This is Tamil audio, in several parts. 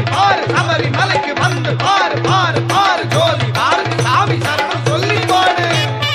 பாரு சபரி மலைக்கு வந்து பாரு பாரு பாரு ஜோதி பாரு சாமி சரணம் சொல்லி பாடு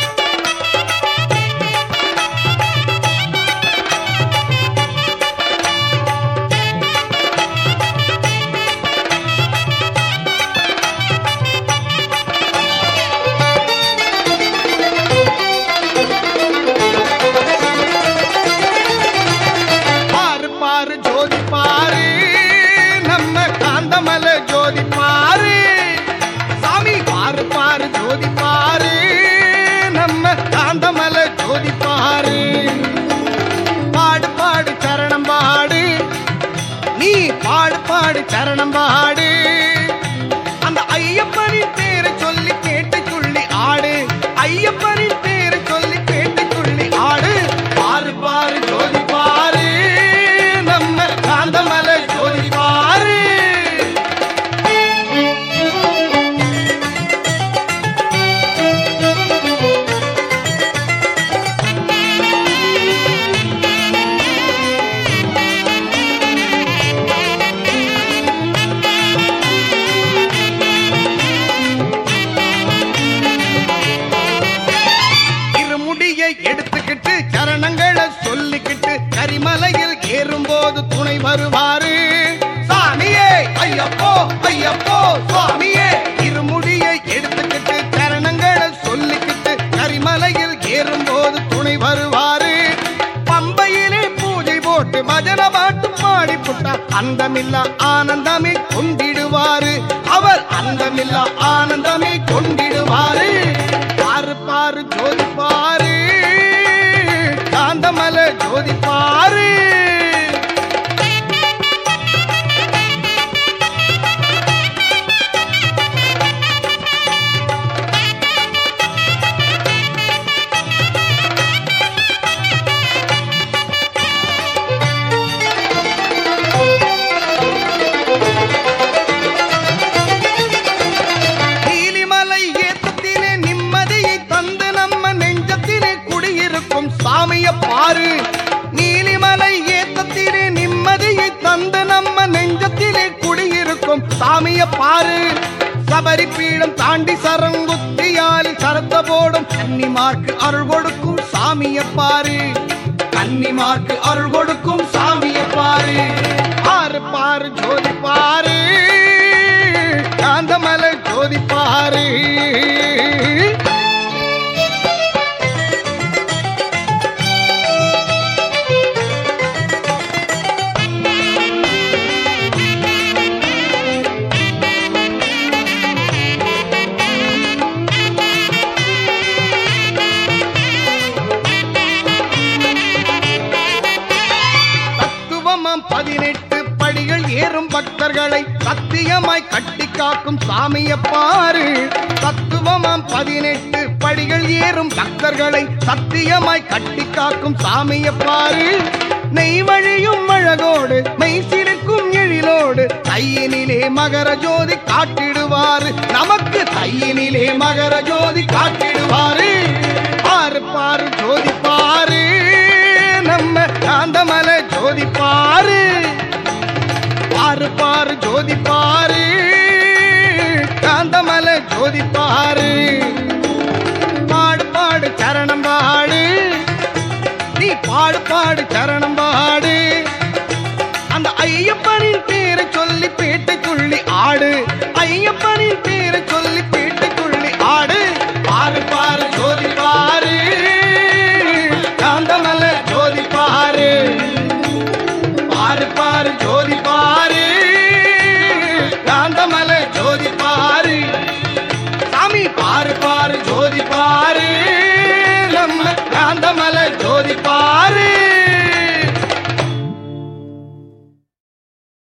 பாரு பாரு ஜோதி பாரு நம்ம காந்தமல ஜோதி பாரு சாமி பாரு பாரு ஜோதி பாரு நம்ம காந்தமல ஜோதி பாரு பாடு பாடு சரணம் பாடு நீ பாடு பாடு சரணம் பாடு அந்த ஐயப்பனின் பேரை சொல்லி கேட்டு துள்ளி ஆடு ஐயப்பனின் பேரை சொல்லி கேட்டு துள்ளி ஆடு பாரு பாரு ஜோதி பாரு நம்ம காந்தமலை ஜோதி பாரு இருமுடியை எடுத்துக்கிட்டு சரணங்களை சொல்லிக்கிட்டு கரிமலையில் ஏறும்போது துணை வருவாரு சாமியே ஐயப்போ ஐயப்போ சுவாமியே இருமுடியை எடுத்துக்கிட்டு சரணங்களை சொல்லிக்கிட்டு கரிமலையில் ஏறும்போது துணை வருவாரு பம்பையிலே பூஜை போட்டு பஜன பாட்டு பாடி புட்டா அந்தமில்லா ஆனந்தமே கொண்டிடுவாரு அவர் அந்தமில்லா ஆனந்தமே கொண்டிடுவாரு பாரு பாரு ஜோதி பாரு காந்தமல ஜோதி பாரு நீலிமலை ஏத்தத்திலே நிம்மதியை தந்து நம்ம நெஞ்சத்திலே குடியிருக்கும் சாமிய பாரு நீலிமலை ஏத்தத்திலே நிம்மதியை தந்து நம்ம நெஞ்சத்திலே குடியிருக்கும் சாமிய பாரு சபரி பீடம் தாண்டி சரங்குத்தியாலி சரத்த போடும் கன்னிமார்க்கு அருள் கொடுக்கும் சாமிய பாரு கன்னிமார்க்கு அருள் கொடுக்கும் சாமிய பாரு பாரு பாரு ஜோதி பாரு காந்தமலை ஜோதி பாரு தத்துவமாம் பதினெட்டு படிகள் ஏறும் பக்தர்களை சத்தியமாய் கட்டி காக்கும் சாமிய பாரு தத்துவமாம் பதினெட்டு படிகள் ஏறும் பக்தர்களை சத்தியமாய் கட்டி காக்கும் சாமிய பாரு நெய் வழியும் அழகோடு மெய் சிலிர்க்கும் எழிலோடு தையினிலே மகர ஜோதி காட்டிடுவாரு நமக்கு தையினிலே மகர ஜோதி காட்டிடுவாரு பாரு பாரு ஜோதி பாரு நம்ம காந்தமலை ஜோதி பாரு பாரு பாரு ஜோதி பாரு காந்தமலை ஜோதி பாரு பாடு பாடு சரணம் பாடு நீ பாடு பாடு சரணம்